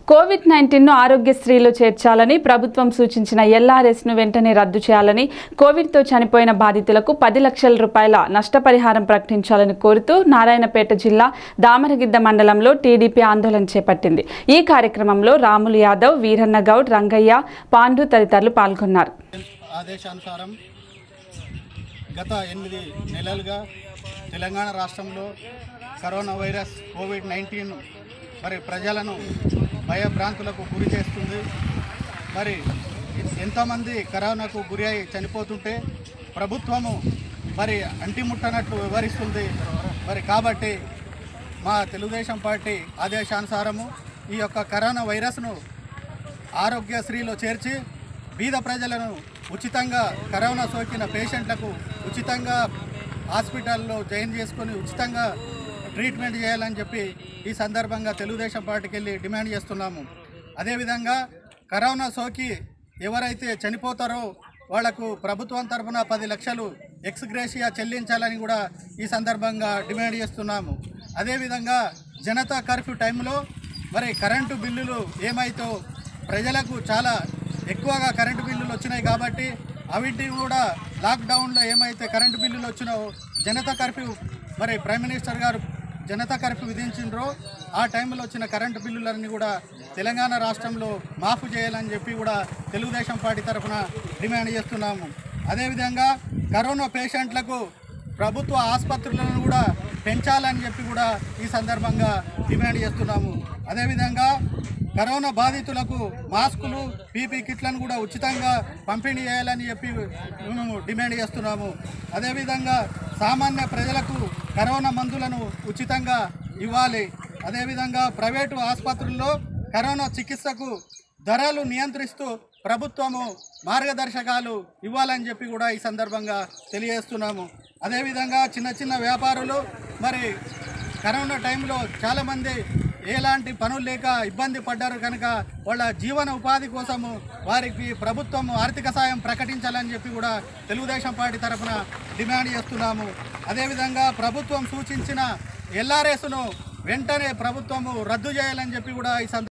Covid నైన్టీన్ను ఆరోగ్యశ్రీలో చేర్చాలని ప్రభుత్వం సూచించిన ఎల్ఆర్ఎస్ను వెంటనే రద్దు చేయాలని కోవిడ్తో చనిపోయిన బాధితులకు పది లక్షల రూపాయల నష్టపరిహారం ప్రకటించాలని కోరుతూ నారాయణపేట జిల్లా దామరగిద్ద మండలంలో టీడీపీ ఆందోళన చేపట్టింది ఈ కార్యక్రమంలో రాములు యాదవ్ వీరన్న గౌడ్ రంగయ్య పాండు తదితరులు పాల్గొన్నారు ఆదేశానుసారం గత ఎనిమిది నెలలుగా తెలంగాణ రాష్ట్రంలో కరోనా వైరస్ కోవిడ్ నైన్టీన్ మరి ప్రజలను భయభ్రాంతులకు గురి చేస్తుంది మరి ఎంతోమంది కరోనాకు గురి అయి చనిపోతుంటే ప్రభుత్వము మరి అంటిముట్టనట్లు వివరిస్తుంది మరి కాబట్టి మా తెలుగుదేశం పార్టీ ఆదేశానుసారము ఈ యొక్క కరోనా వైరస్ను ఆరోగ్యశ్రీలో చేర్చి బీద ప్రజలను ఉచితంగా కరోనా సోకిన పేషెంట్లకు ఉచితంగా హాస్పిటల్లో జాయిన్ చేసుకొని ఉచితంగా ట్రీట్మెంట్ చేయాలని చెప్పి ఈ సందర్భంగా తెలుగుదేశం పార్టీకి వెళ్ళి డిమాండ్ చేస్తున్నాము అదేవిధంగా కరోనా సోకి ఎవరైతే చనిపోతారో వాళ్లకు ప్రభుత్వం తరఫున పది లక్షలు ఎక్స్గ్రేషియా చెల్లించాలని కూడా ఈ సందర్భంగా డిమాండ్ చేస్తున్నాము అదేవిధంగా జనతా కర్ఫ్యూ టైంలో మరి కరెంటు బిల్లులు ఏమైతో ప్రజలకు చాలా ఎక్కువగా కరెంటు బిల్లులు వచ్చినాయి కాబట్టి అవిటిని కూడా లాక్డౌన్లో ఏమైతే కరెంటు బిల్లులు వచ్చినాయో జనతా కర్ఫ్యూ మరి ప్రైమ్ మినిస్టర్ గారు జనతా కర్ఫ్యూ విధించిండ్రో ఆ టైంలో వచ్చిన కరెంటు బిల్లులన్నీ కూడా తెలంగాణ రాష్ట్రంలో మాఫ్ చేయాలని చెప్పి కూడా తెలుగుదేశం పార్టీ తరఫున డిమాండ్ చేస్తున్నాము అదేవిధంగా కరోనా పేషెంట్లకు ప్రభుత్వ ఆసుపత్రులను కూడా పెంచాలని చెప్పి కూడా ఈ సందర్భంగా డిమాండ్ చేస్తున్నాము అదేవిధంగా కరోనా బాధితులకు మాస్కులు పీపీ కిట్లను కూడా ఉచితంగా పంపిణీ చేయాలని చెప్పి మేము డిమాండ్ చేస్తున్నాము అదేవిధంగా సామాన్య ప్రజలకు కరోనా మందులను ఉచితంగా ఇవ్వాలి అదేవిధంగా ప్రైవేటు ఆసుపత్రుల్లో కరోనా చికిత్సకు ధరలు నియంత్రిస్తూ ప్రభుత్వము మార్గదర్శకాలు ఇవ్వాలని చెప్పి కూడా ఈ సందర్భంగా తెలియజేస్తున్నాము అదేవిధంగా చిన్న చిన్న వ్యాపారులు మరి కరోనా టైంలో చాలామంది ఎలాంటి పనులు లేక ఇబ్బంది పడ్డారు కనుక వాళ్ళ జీవన ఉపాధి కోసము వారికి ప్రభుత్వం ఆర్థిక సాయం ప్రకటించాలని చెప్పి కూడా తెలుగుదేశం పార్టీ తరఫున డిమాండ్ చేస్తున్నాము అదేవిధంగా ప్రభుత్వం సూచించిన ఎల్ఆర్ఎస్ను వెంటనే ప్రభుత్వము రద్దు చేయాలని చెప్పి కూడా ఈ సందర్భంగా